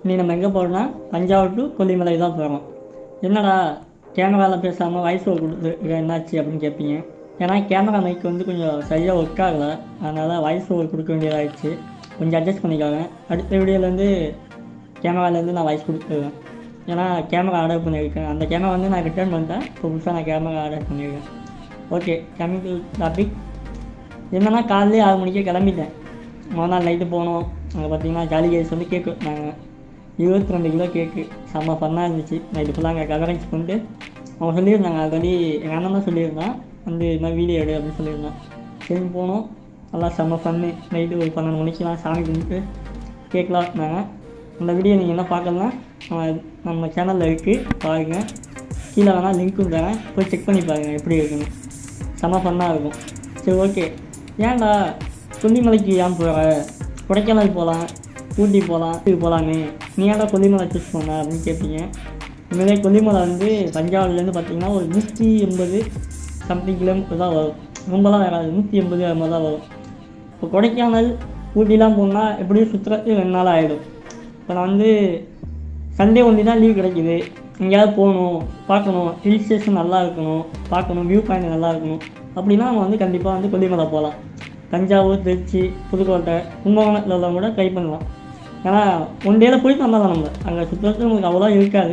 நீ நம்ம எங்கே போகிறோம்னா தஞ்சாவூர் டு கொல்லிமலை தான் போகிறோம் என்னடா கேமராவில் பேசாமல் வாய்ஸ் ஓவர் கொடுத்து இது என்னாச்சு அப்படின்னு கேட்பீங்க ஏன்னா கேமரா மைக் வந்து கொஞ்சம் சரியாக ஒர்க் ஆகலை அதனால் வாய்ஸ் ஓவர் கொடுக்க வேண்டியதாகிடுச்சு கொஞ்சம் அட்ஜஸ்ட் பண்ணிக்கோங்க அடுத்த வீடியோலேருந்து கேமராலேருந்து நான் வாய்ஸ் கொடுத்துருவேன் ஏன்னா கேமரா ஆர்டர் பண்ணியிருக்கேன் அந்த கேமரா வந்து நான் ரிட்டர்ன் பண்ணிட்டேன் இப்போ புதுசாக நான் கேமரா ஆர்டர் பண்ணியிருக்கேன் ஓகே கம்மிங் டு டாபிக் என்னன்னா காலையிலே ஆறு மணிக்கே கிளம்பிட்டேன் முதல் நாள் நைட்டு போனோம் அங்கே பார்த்தீங்கன்னா ஜாலி கேஸ் வந்து கேக்கு நாங்கள் இருபத்தி ரெண்டு கிலோ கேக்கு செம்ம ஃபன்னாக இருந்துச்சு நைட்டு ஃபுல்லாக அங்கே கவரேஜ் பண்ணிட்டு அவன் சொல்லியிருந்தாங்க ஆல்ரெடி எங்கள் அண்ணன் தான் சொல்லியிருந்தான் வந்து இது மாதிரி வீடியோ எடு அப்படின்னு சொல்லியிருந்தான் சரி போனோம் நல்லா செம்ம ஃபன்னு நைட்டு ஒரு பன்னெண்டு மணிக்கெலாம் சாமி கும்பிட்டு கேக்லாம் வச்சுனாங்க அந்த வீடியோ நீங்கள் என்ன பார்க்கலாம் நம்ம சேனலில் இருக்குது பாருங்கள் கீழே வேணால் லிங்க்கும் தரேன் போய் செக் பண்ணி பாருங்கள் எப்படி இருக்குன்னு செம்ம ஃபன்னாக இருக்கும் சரி ஓகே ஏன்டா கொல்லிமலைக்கு ஏன் போகிற கொடைக்கானல் போகலாம் ஊட்டி போகலாம் இது போகலாமே நீ ஏன்டா கொல்லிமலை சூஸ் பண்ண அப்படின்னு கேட்பீங்க உண்மையிலே கொல்லிமலை வந்து தஞ்சாவூர்லேருந்து பார்த்தீங்கன்னா ஒரு நூற்றி எண்பது சம்திங் கிலோமீட்டர் தான் வரும் ரொம்பலாம் வராது நூற்றி எண்பது அது மாதிரி தான் வரும் இப்போ கொடைக்கானல் ஊட்டிலாம் போனால் எப்படியும் சுற்றுறது ரெண்டு நாள் ஆகிடும் இப்போ நான் வந்து சண்டே ஒன்றி தான் லீவ் கிடைக்குது எங்கேயாவது போகணும் பார்க்கணும் ஹில் ஸ்டேஷன் நல்லா இருக்கணும் பார்க்கணும் வியூ பாயிண்ட் நல்லா இருக்கணும் அப்படின்னா நம்ம வந்து கண்டிப்பாக வந்து கொல்லிமலை போகலாம் தஞ்சாவூர் திருச்சி புதுக்கோட்டை கும்பகோணத்தில் உள்ளவங்க கூட ட்ரை பண்ணலாம் ஏன்னா ஒன் டேயில் போயிட்டு வந்தாலும் நம்ம அங்கே சுற்றுறது நமக்கு அவ்வளோ இருக்காது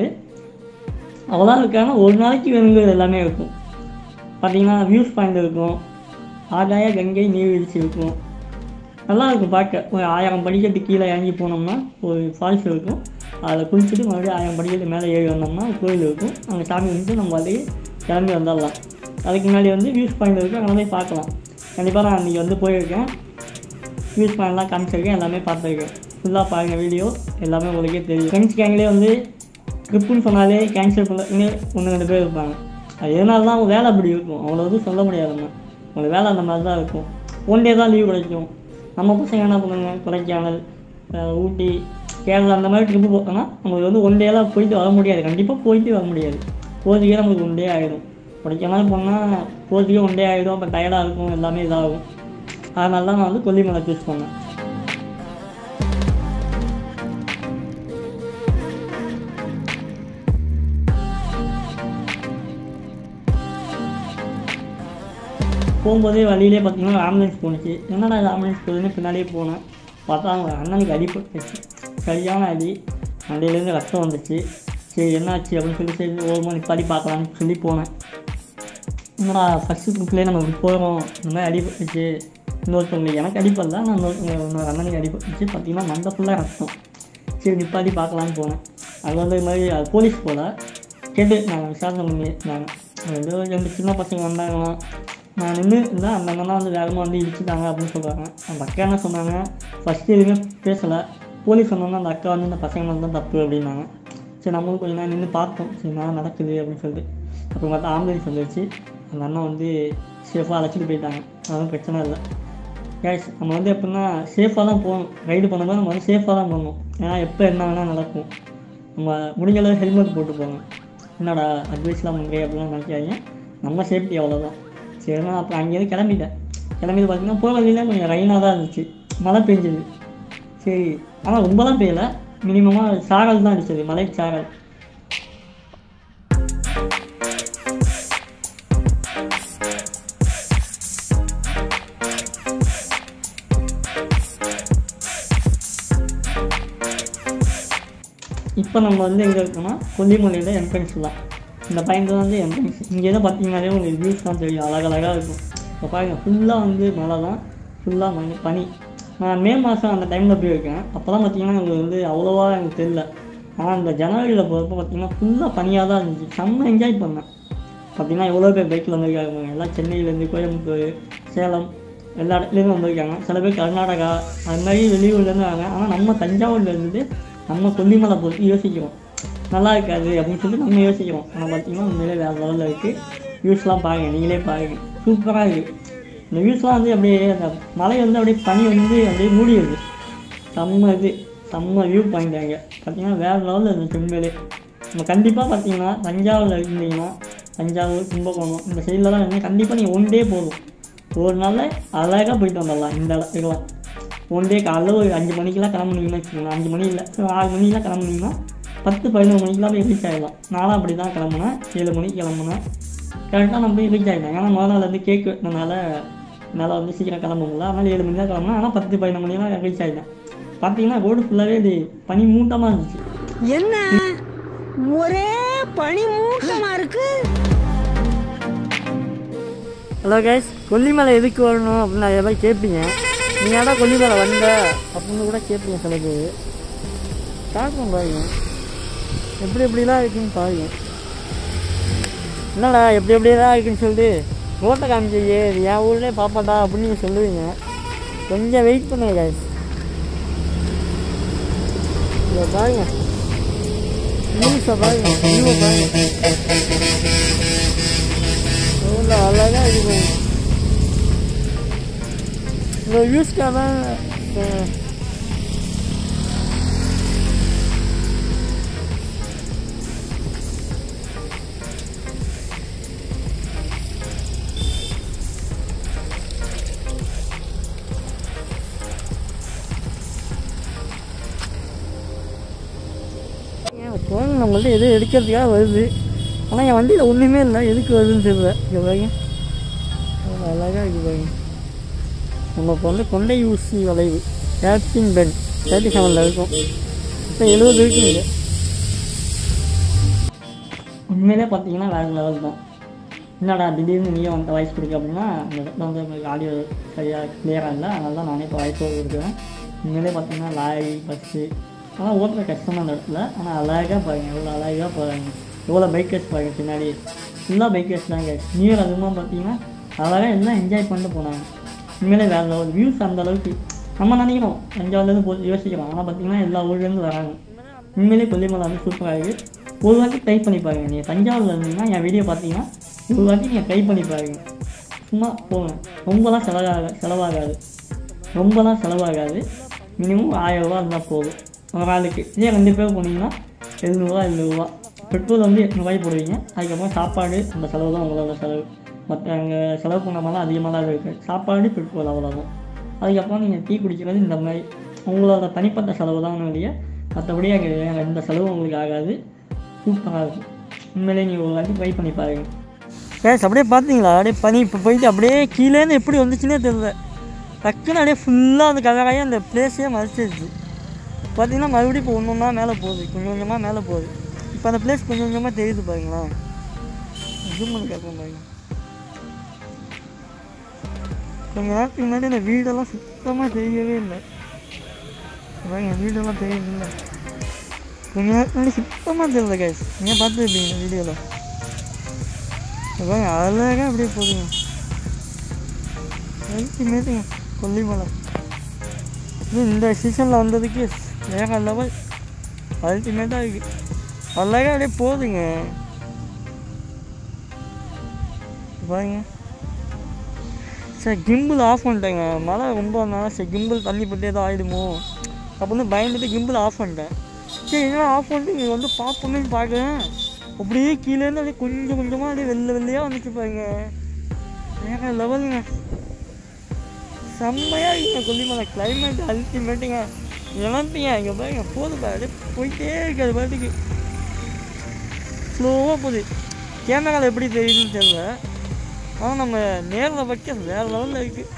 அவ்வளோ இருக்காது ஒரு நாளைக்கு வேணுங்கிறது எல்லாமே இருக்கும் பார்த்தீங்கன்னா வியூஸ் பாயிண்ட் இருக்கும் ஆகாய கங்கை நீர்வீழ்ச்சி இருக்கும் நல்லா இருக்கும் பார்க்க ஒரு ஆயிரம் படிக்கட்டு கீழே இறங்கி போனோம்னா ஒரு ஃபால்ஸ் இருக்கும் அதில் குளிச்சுட்டு மறுபடியும் ஆயிரம் படிக்கட்டு மேலே ஏறி வந்தோம்னா ஒரு கோயில் இருக்கும் அங்கே சாமி கும்பிட்டு நம்ம வந்து கிளம்பி வந்துடலாம் அதுக்கு முன்னாடி வந்து வியூஸ் பாயிண்ட் இருக்குது அங்கே போய் பார்க்கலாம் கண்டிப்பாக நான் அன்றைக்கி வந்து போயிருக்கேன் வியூஸ் பாயிண்ட்லாம் காமிச்சிருக்கேன் எல்லாமே பார்த்துருக்கேன் ஃபுல்லாக பாருங்கள் வீடியோ எல்லாமே உங்களுக்கே தெரியும் ஃப்ரெண்ட்ஸ் கேங்லேயே வந்து ட்ரிப்புன்னு சொன்னாலே கேன்சல் பண்ண ஒன்று ரெண்டு பேர் இருப்பாங்க அது எதனால தான் அவங்க வேலை அப்படி இருக்கும் அவ்வளோ எதுவும் சொல்ல முடியாது நம்ம அவங்க வேலை அந்த மாதிரி தான் இருக்கும் ஒன் டே தான் லீவ் கிடைக்கும் நம்ம பசங்க என்ன பண்ணுங்க கொடைக்கானல் அஹ் ஊட்டி கேரளா அந்த மாதிரி ட்ரிப்பு போட்டோம்னா நம்மளுக்கு வந்து ஒன் டேலாம் போயிட்டு வர முடியாது கண்டிப்பாக போயிட்டு வர முடியாது போகிறதுக்கே நம்மளுக்கு ஒன் டே ஆகிடும் கொடைக்கானல் போனால் போகிறதுக்கே ஒன் டே ஆகிடும் அப்போ டயர்டாக இருக்கும் எல்லாமே இதாகும் அதனால தான் நான் வந்து கொல்லிமலை சூஸ் பண்ணேன் போகும்போதே வழியிலே பார்த்தீங்கன்னா ஆம்புலன்ஸ் போணுச்சு என்னடா இது ஆம்புலன்ஸ் போகுதுன்னு பின்னாடியே போனேன் பார்த்தா அவங்க அண்ணனுக்கு அடிபட்டுச்சு சரியான அடி மண்டையிலேருந்து ரத்தம் வந்துச்சு சரி என்னாச்சு அப்படின்னு சொல்லி சரி ஓரமாக நிப்பாடி பார்க்கலாம்னு சொல்லி போனேன் என்னடா ஃபஸ்ட்டு குரூப்லேயே நம்ம இப்படி போகிறோம் இந்த மாதிரி அடிபட்டுச்சு இன்னொருத்தவங்களுக்கு எனக்கு அடிப்படல நான் இன்னொருத்தவங்க இன்னொரு அண்ணனுக்கு அடிபட்டுச்சு பார்த்தீங்கன்னா மண்டை ஃபுல்லாக ரத்தம் சரி நிப்பாட்டி பார்க்கலான்னு போனேன் அது வந்து இது மாதிரி அது போலீஸ் போல கேட்டு நாங்கள் விசாரணை பண்ணியிருந்தாங்க ரெண்டு ரெண்டு சின்ன பசங்க வந்தாங்களாம் நான் நின்று இருந்தால் அந்த அண்ணா வந்து வேகமாக வந்து இடிச்சுட்டாங்க அப்படின்னு சொல்கிறாங்க அந்த அக்கா என்ன சொன்னாங்க ஃபஸ்ட்டு எதுவுமே பேசலை போலீஸ் சொன்னாங்க அந்த அக்கா வந்து இந்த பசங்க மேலே தான் தப்பு அப்படின்னாங்க சரி நம்மளும் கொஞ்ச நேரம் நின்று பார்த்தோம் சரி நான் நடக்குது அப்படின்னு சொல்லிட்டு அப்புறம் பார்த்தா ஆம்புலன்ஸ் வந்துருச்சு அந்த அண்ணா வந்து சேஃபாக அழைச்சிட்டு போயிட்டாங்க அதெல்லாம் பிரச்சனை இல்லை கேஷ் நம்ம வந்து எப்படின்னா சேஃபாக தான் போகணும் ரைடு பண்ணும்போது நம்ம வந்து சேஃபாக தான் போகணும் ஏன்னா எப்போ என்ன வேணால் நடக்கும் நம்ம முடிஞ்ச அளவு ஹெல்மெட் போட்டு போங்க என்னடா அட்வைஸ்லாம் பண்ணுறேன் அப்படிலாம் நினைக்காதீங்க நம்ம சேஃப்டி அவ்வளோதான் சரி நான் அப்புறம் அங்கேயிருந்து கிளம்பிட்டேன் கிளம்பிட்டு பார்த்தீங்கன்னா போகிற வழியில் கொஞ்சம் ரெயினாக தான் இருந்துச்சு மழை பெஞ்சுது சரி ஆனால் ரொம்பலாம் பெய்யல மினிமமாக சாரல் தான் அடிச்சது மலை சாரல் இப்போ நம்ம வந்து எங்கே இருக்கோம்னா கொல்லிமலையில் என்ட்ரன்ஸ் தான் இந்த பாயிண்ட் வந்து என்ட்ரன்ஸ் இங்கேருந்து பார்த்தீங்கன்னாலே உங்களுக்கு வியூஸ் தான் தெரியும் அழகழகாக இருக்கும் இப்போ பாருங்கள் ஃபுல்லாக வந்து மழை தான் ஃபுல்லாக மணி பனி நான் மே மாதம் அந்த டைமில் போயிருக்கேன் அப்போலாம் பார்த்தீங்கன்னா எனக்கு வந்து அவ்வளோவா எனக்கு தெரியல ஆனால் இந்த ஜனவரியில் போகிறப்ப பார்த்தீங்கன்னா ஃபுல்லாக பனியாக தான் இருந்துச்சு செம்ம என்ஜாய் பண்ணேன் பார்த்தீங்கன்னா எவ்வளோ பேர் பைக்கில் வந்திருக்காங்க பாருங்க. எல்லாம் சென்னையிலேருந்து கோயம்புத்தூர் சேலம் எல்லா இடத்துலேருந்து வந்திருக்காங்க சில பேர் கர்நாடகா அது மாதிரி வெளியூர்லேருந்து வராங்க ஆனால் நம்ம தஞ்சாவூர்ல இருந்து நம்ம கொல்லிமலை பொறுத்து யோசிக்கிறோம் நல்லா இருக்காது அப்படின்னு சொல்லி நம்ம யோசிக்கிறோம் ஆனால் பார்த்தீங்கன்னா உண்மையிலே வேறு லெவலில் இருக்குது வியூஸ்லாம் பாருங்கள் நீங்களே பாருங்கள் சூப்பராக இருக்குது இந்த வியூஸ்லாம் வந்து அப்படியே அந்த மலை வந்து அப்படியே பனி வந்து அப்படியே மூடிடுது செம்ம இது செம்ம வியூ பாயிண்ட் அங்கே பார்த்தீங்கன்னா வேறு லெவலில் இருந்துச்சு உண்மையிலே நம்ம கண்டிப்பாக பார்த்தீங்கன்னா தஞ்சாவூரில் இருந்தீங்கன்னா தஞ்சாவூர் கும்பகோணம் இந்த சைடில் தான் இருந்தால் கண்டிப்பாக நீங்கள் ஒன் டே போதும் ஒரு நாளில் அழகாக போயிட்டு வந்துடலாம் இந்த இடத்துக்குலாம் ஒன் டே காலைல ஒரு அஞ்சு மணிக்கெல்லாம் கிளம்புனீங்கன்னு வச்சுக்கோங்க அஞ்சு மணி இல்லை ஒரு ஆறு மணிக்கெல்லாம் கிளம்புனீங்கன்னா பத்து பதினொரு மணிக்கெல்லாம் போய் ரீச் ஆகிடலாம் நானும் அப்படி தான் கிளம்புனேன் ஏழு மணிக்கு கிளம்புனேன் கரெக்டாக நான் போய் ரீச் ஆகிட்டேன் ஏன்னா முதல் நாள் வந்து கேக் வெட்டினால என்னால் வந்து சீக்கிரம் கிளம்ப முடியல அதனால் ஏழு மணி தான் கிளம்புனேன் ஆனால் பத்து பதினொரு மணிக்கெல்லாம் ரீச் ஆகிட்டேன் பார்த்தீங்கன்னா ரோடு ஃபுல்லாகவே இது பனி மூட்டமாக இருந்துச்சு என்ன ஒரே பனி மூட்டமா இருக்கு ஹலோ கைஸ் கொல்லிமலை எதுக்கு வரணும் அப்படின்னு நிறைய பேர் கேட்பீங்க நீ ஏடா கொல்லிமலை வந்த அப்படின்னு கூட கேட்பீங்க சில பேர் பார்க்கணும் பாருங்க எப்படி எப்படிலாம் இருக்குன்னு பாருங்க என்னடா எப்படி எப்படிலாம் இருக்குன்னு சொல்லிட்டு ரோட்டை காமிச்சியே இது என் ஊர்லேயே பார்ப்படா அப்படின்னு நீங்கள் சொல்லுவீங்க கொஞ்சம் வெயிட் பண்ணுங்க கைஸ் இதை பாருங்க நியூஸை பாருங்க நியூவை பாருங்க எவ்வளோ அழகாக இருக்குது இந்த வியூஸ்க்காக தான் அஹ், ஏன் ஃபோன் நம்மள்ட்ட எதுவும் எடுக்கிறதுக்காக வருது ஆனால் என் வண்டியில் ஒன்றுமே இல்லை எதுக்கு வருதுன்னு தெரியல இங்கே பாருங்க அவ்வளோ அழகாக இருக்கு பாருங்க நம்ம இப்போ வந்து கொண்டை ஊசி வளைவு கேப்டின் பென் தேர்ட்டி செவனில் இருக்கும் இப்போ எழுபது இருக்குங்க உண்மையிலே பார்த்தீங்கன்னா வேறு லெவல் தான் என்னடா திடீர்னு நீயே வந்து வாய்ஸ் கொடுக்க அப்படின்னா அந்த இடத்துல வந்து உங்களுக்கு ஆடியோ சரியாக கிளியராக இல்லை அதனால தான் நானே இப்போ வாய்ஸ் கொடுக்குறேன் உண்மையிலே பார்த்தீங்கன்னா லாரி பஸ்ஸு ஆனால் ஓட்டுற கஷ்டமாக அந்த இடத்துல ஆனால் அழகாக பாருங்க எவ்வளோ அழகாக போகிறாங்க எவ்வளோ பைக்கர்ஸ் பாருங்க பின்னாடி ஃபுல்லாக பைக்கர்ஸ் தாங்க நியூ இயர் அதுமா பார்த்தீங்கன்னா அழகாக எல்லாம் என்ஜாய் பண்ணிட்டு போனாங்க உண்மையிலே வேறு லெவல் வியூஸ் அந்த அளவுக்கு நம்ம நினைக்கிறோம் தஞ்சாவூர்லேருந்து போ யோசிக்கிறோம் ஆனால் பார்த்தீங்கன்னா எல்லா ஊர்லேருந்து வராங்க உண்மையிலே கொல்லிமலை வந்து சூப்பராக இருக்குது ஒரு வாட்டி ட்ரை பண்ணி பாருங்க நீங்கள் தஞ்சாவூரில் இருந்தீங்கன்னா என் வீடியோ பார்த்தீங்கன்னா ஒரு வாட்டி நீங்கள் ட்ரை பண்ணி பாருங்க சும்மா போங்க ரொம்பலாம் செலவாக செலவாகாது ரொம்பலாம் செலவாகாது மினிமம் ஆயிரரூவா இருந்தால் போதும் ஒரு ஆளுக்கு இதே ரெண்டு பேர் போனீங்கன்னா எழுநூறுவா எழுநூறுவா பெட்ரோல் வந்து எட்நூறுவாய் போடுவீங்க அதுக்கப்புறம் சாப்பாடு அந்த செலவு தான் உங்களோட செலவு மற்ற அங்கே செலவு பண்ண மாதிரிலாம் அதிகமாகலாம் இருக்குது சாப்பாடு பெட்ரோல் அவ்வளோதான் அதுக்கப்புறம் நீங்கள் டீ குடிக்கிறது இந்த மாதிரி உங்களோட தனிப்பட்ட செலவு தான் வெளியே மற்றபடி அங்கே வேறு எந்த செலவும் உங்களுக்கு ஆகாது சூப்பராக இருக்கும் உண்மையிலே நீங்கள் ஒரு வாட்டி ட்ரை பண்ணி பாருங்க கேஸ் அப்படியே பார்த்தீங்களா அப்படியே பனி இப்போ போயிட்டு அப்படியே கீழேருந்து எப்படி வந்துச்சுன்னே தெரியல டக்குன்னு அப்படியே ஃபுல்லாக அந்த கலராகி அந்த பிளேஸே மறைச்சிருச்சு பார்த்தீங்கன்னா மறுபடியும் இப்போ ஒன்று ஒன்றா மேலே போகுது கொஞ்சம் கொஞ்சமாக மேலே போகுது இப்போ அந்த பிளேஸ் கொஞ்சம் கொஞ்சமாக தெரியுது பாருங்களா ஜூம் பண்ணி கேட்போம் பாருங்க கொஞ்ச நேரத்துக்கு முன்னாடி இந்த வீடெல்லாம் சுத்தமாக தெரியவே இல்லை பாருங்க வீடெல்லாம் தெரியவே இல்லை கொஞ்ச நேரத்துக்கு முன்னாடி சுத்தமாக தெரியல கைஸ் நீங்கள் பார்த்துருப்பீங்க இந்த வீடியோவில் பாருங்க அழகாக அப்படியே போகுதுங்க அல்டிமேட்டுங்க கொல்லிமலை இது இந்த சீசனில் வந்ததுக்கு வேற லெவல் அல்டிமேட்டாக இருக்குது அழகாக அப்படியே போகுதுங்க பாருங்க சரி கிம்பிள் ஆஃப் பண்ணிட்டேங்க மழை ரொம்ப வந்தனால சரி கிம்பிள் தண்ணி பட்டு ஏதோ ஆகிடுமோ அப்போ வந்து பயந்துட்டு கிம்பிள் ஆஃப் பண்ணிட்டேன் சரி என்ன ஆஃப் பண்ணிட்டு இங்கே வந்து பார்ப்போமே பார்க்குறேன் அப்படியே கீழேருந்து அப்படியே கொஞ்சம் கொஞ்சமாக அப்படியே வெள்ளை வெள்ளையாக வந்துச்சு பாருங்க வேற லெவலுங்க செம்மையாக இருக்குங்க கொல்லிமலை கிளைமேட் அல்டிமேட்டுங்க இழந்தீங்க இங்கே பாருங்க போதும் பாரு அப்படியே போயிட்டே இருக்கு அது பாட்டுக்கு ஸ்லோவாக போகுது கேமராவில் எப்படி தெரியுதுன்னு தெரியல ஆனால் நம்ம நேரில் வைக்க வேறு லெவலில் இருக்குது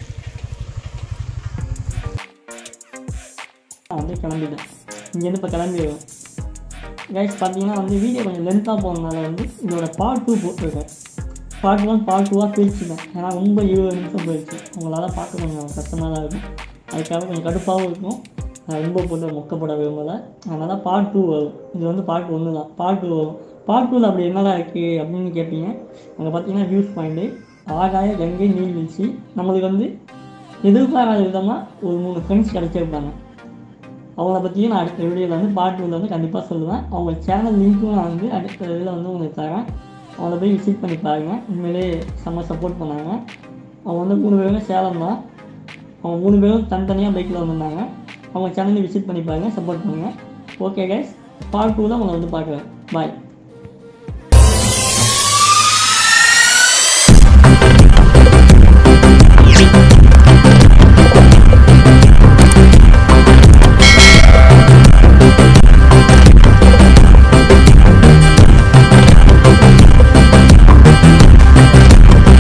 வந்து கிளம்பிட்டேன் இங்கேருந்து இப்போ கிளம்பிடுவேன் கைஸ் பார்த்தீங்கன்னா வந்து வீடியோ கொஞ்சம் லென்த்தாக போனதுனால வந்து இதோட பார்ட் டூ போட்டிருக்கேன் பார்ட் ஒன் பார்ட் டூவாக பிரிச்சுட்டேன் ஏன்னா ரொம்ப இருபது நிமிஷம் போயிடுச்சு உங்களால் பார்க்க கொஞ்சம் கஷ்டமாக தான் இருக்கும் அதுக்காக கொஞ்சம் கடுப்பாகவும் இருக்கும் நான் ரொம்ப போட்டு மொக்கப்பட விரும்பலை அதனால் பார்ட் டூ வரும் இது வந்து பார்ட் ஒன்று தான் பார்ட் டூ வரும் பார்ட் டூவில் அப்படி என்னடா இருக்குது அப்படின்னு கேட்பீங்க அங்கே பார்த்தீங்கன்னா வியூஸ் பாயிண்ட்டு ஆகாய கங்கை நீர்வீழ்ச்சி நம்மளுக்கு வந்து எதிர்பாராத விதமாக ஒரு மூணு ஃப்ரெண்ட்ஸ் கிடச்சிருப்பாங்க அவங்கள பற்றியும் நான் அடுத்த வீடியோவில் வந்து பார்ட் டூவில் வந்து கண்டிப்பாக சொல்லுவேன் அவங்க சேனல் லிங்க்கும் நான் வந்து அடுத்த இதில் வந்து உங்களுக்கு தரேன் அவங்கள போய் விசிட் பண்ணி பாருங்கள் உண்மையிலே செம்ம சப்போர்ட் பண்ணாங்க அவங்க வந்து மூணு பேருமே சேலம் தான் அவங்க மூணு பேரும் தனித்தனியாக பைக்கில் வந்திருந்தாங்க அவங்க சேனலை விசிட் பண்ணி பாருங்கள் சப்போர்ட் பண்ணுங்கள் ஓகே கைஸ் பார்ட் டூவில் உங்களை வந்து பார்க்குறேன் பாய்